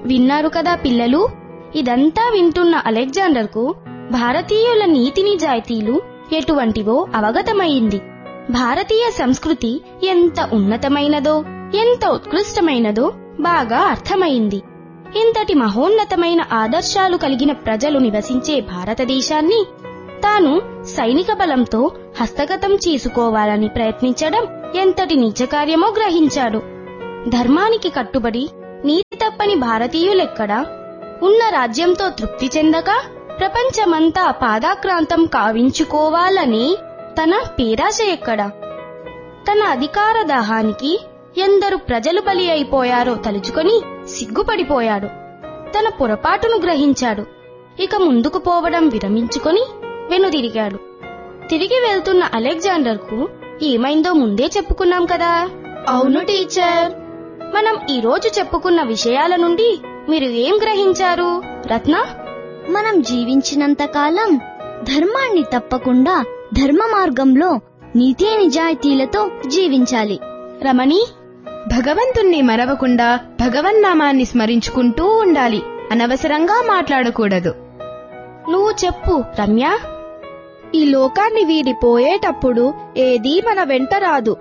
విన్నారు కదా పిల్లలు ఇదంతా వింటున్న అలెగ్జాండర్కు భారతీయుల నీతి నిజాయితీలు ఎటువంటివో అవగతమైంది భారతీయ సంస్కృతి ఎంత ఉన్నతమైనదో ఎంత ఉత్కృష్టమైనదో బాగా అర్థమైంది ఇంతటి మహోన్నతమైన ఆదర్శాలు కలిగిన ప్రజలు నివసించే భారతదేశాన్ని తాను సైనిక బలంతో హస్తగతం చేసుకోవాలని ప్రయత్నించడం ఎంతటి నీచకార్యమో గ్రహించాడు ధర్మానికి కట్టుబడి నీతి తప్పని భారతీయులెక్కడా ఉన్న రాజ్యంతో తృప్తి చెందక ప్రపంచమంతా పాదాక్రాంతం కావించుకోవాలని తన పేరాశ ఎక్కడా తన అధికార దాహానికి ఎందరు ప్రజలు బలి అయిపోయారో తలుచుకొని సిగ్గుపడిపోయాడు తన పొరపాటును గ్రహించాడు ఇక ముందుకు పోవడం విరమించుకొని వెనుదిరిగాడు తిరిగి వెళ్తున్న అలెగ్జాండర్కు ఏమైందో ముందే చెప్పుకున్నాం కదా అవును టీచర్ మనం ఈ రోజు చెప్పుకున్న విషయాల నుండి మీరు ఏం గ్రహించారు రత్న మనం జీవించినంత కాలం ధర్మాన్ని తప్పకుండా ధర్మ మార్గంలో నీతి నిజాయితీలతో జీవించాలి రమణి భగవంతుణ్ణి మరవకుండా భగవన్నామాన్ని స్మరించుకుంటూ ఉండాలి అనవసరంగా మాట్లాడకూడదు నువ్వు చెప్పు రమ్య ఈ లోకాన్ని వీడిపోయేటప్పుడు ఏదీ మన వెంట రాదు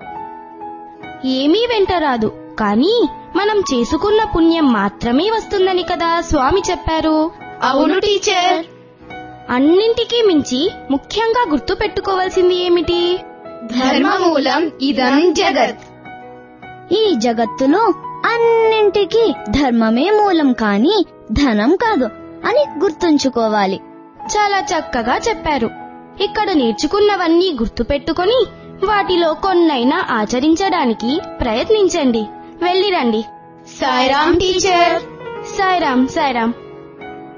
ఏమీ వెంటరాదు కానీ మనం చేసుకున్న పుణ్యం మాత్రమే వస్తుందని కదా స్వామి చెప్పారు అవును టీచర్ అన్నింటికీ మించి ముఖ్యంగా గుర్తు పెట్టుకోవాల్సింది ఏమిటి ధర్మమూలం ఇదం జగత్ ఈ జగత్తులో అన్నింటికీ ధర్మమే మూలం కాని ధనం కాదు అని గుర్తుంచుకోవాలి చాలా చక్కగా చెప్పారు ఇక్కడ నేర్చుకున్నవన్నీ గుర్తుపెట్టుకొని వాటిలో కొన్నైనా ఆచరించడానికి ప్రయత్నించండి వెళ్ళిరండి సాయిరామ్ టీచర్ సాయిరాం సాయిరాం